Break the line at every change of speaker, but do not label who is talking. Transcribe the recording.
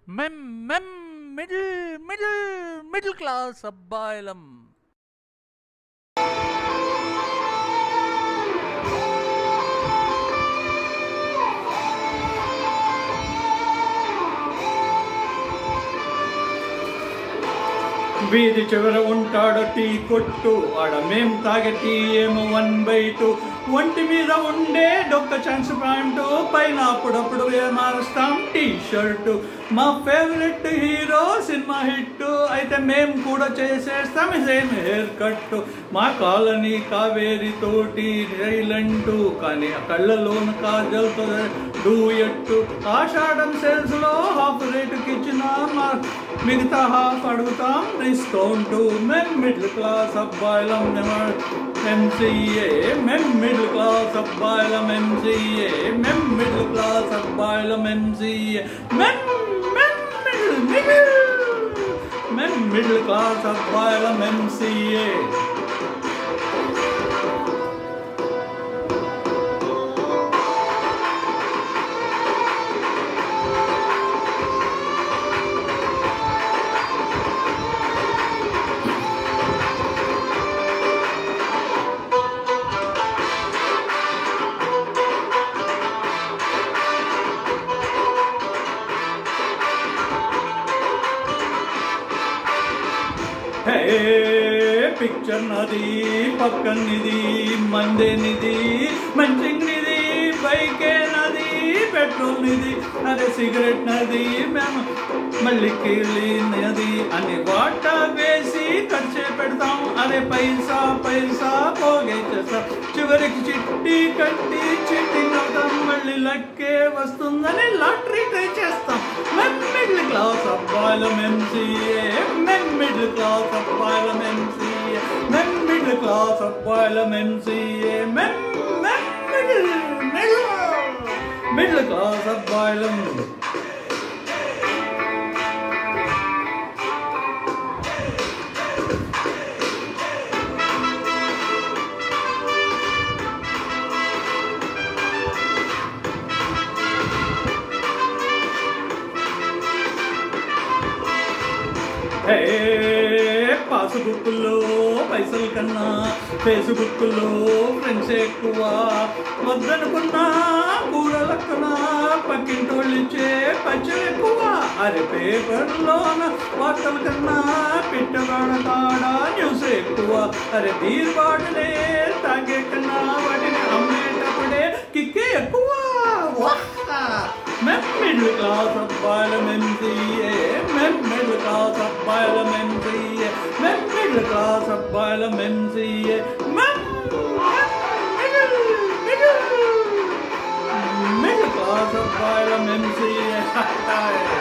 మెం మెం middle middle middle class అబ్బాయిలం
వీధి చివర ఉంటాడు టీ కొట్టు ఆడ మేం తాగే టీ ఏమో వన్ బై టూ ఒంటి మీద ఉండే డొక్క ఛాన్స్ ప్యాంటు పైన అప్పుడప్పుడు ఏ మారుస్తాం టీ షర్టు మా ఫేవరెట్ హీరో సినిమా హిట్ అయితే మేం కూడా చేసేస్తాం సేమ్ హెయిర్ కట్ మా కాలనీ కావేరి తోటి రైలంటూ కానీ ఆ కళ్ళలోన కాజల్తో డూయట్టు ఆషాఢం సేల్స్ లో హాఫ్ రేటుకి ఇచ్చిన మా మిగతా హాఫ్ అడుగుతాం డిస్కౌంట్ మెన్ మిడిల్ క్లాస్ అబ్బాయిలం ఎంసీఏ మెన్ మిడిల్ క్లాస్ అబ్బాయిలం ఎంసీఏ మెన్ మిడిల్ క్లాస్ అబ్బాయిలం MCA men men middle middle men middle class అబ్బాయిలం ఎంసీఏ హే పిక్చర్ నది పక్కనిది మందేనిది మంచింగిది బైకే నది పెట్రోల్ నిది అరే సిగరెట్ నది మేము మళ్ళీ కీలి నది అని వాట వేసి ఖర్చు పెడతాం అరే పైసా పైసా పోగే చేస్తాం చివరికి చిట్టి కట్టి చిట్టింగ్ అవుతాం మళ్ళీ లక్కే వస్తుందని లాటరీ ట్రై చేస్తాం మెన్ మిడిల్ క్లాస్ అబ్బాయిలం ఎంసీఏ మెన్ మిడిల్ క్లాస్ అబ్బాయిలం ఎంసీఏ మెన్ మిడిల్ క్లాస్ అబ్బాయిలం MCA men men middle middle middle class అబ్బాయిలం హే పాస్బుక్లో పైసల కన్నా ఫేస్బుక్లో ఫ్రెండ్స్ ఎక్కువ వద్దనుకున్నా కూరలక్కన పక్కింటోళ్ళు ఇచ్చే పచ్చలు ఎక్కువ అరే పేపర్లోన వార్తల కన్నా పిట్టగాడ కాడ న్యూస్ ఎక్కువ అరే బీర్ బాటలే తాగే కన్నా వాటిని అమ్మేటప్పుడే కిక్కే ఎక్కువ వాహ్! మెన్ మిడిల్ క్లాస్ అబ్బాయిలం ఎంసీఏ మెన్ మిడిల్ క్లాస్ అబ్బాయిలం ఎంసీఏ మెన్ మిడిల్ క్లాస్ అబ్బాయిలం MCA men middle middle middle class అబ్బాయిలం ఎంసీఏ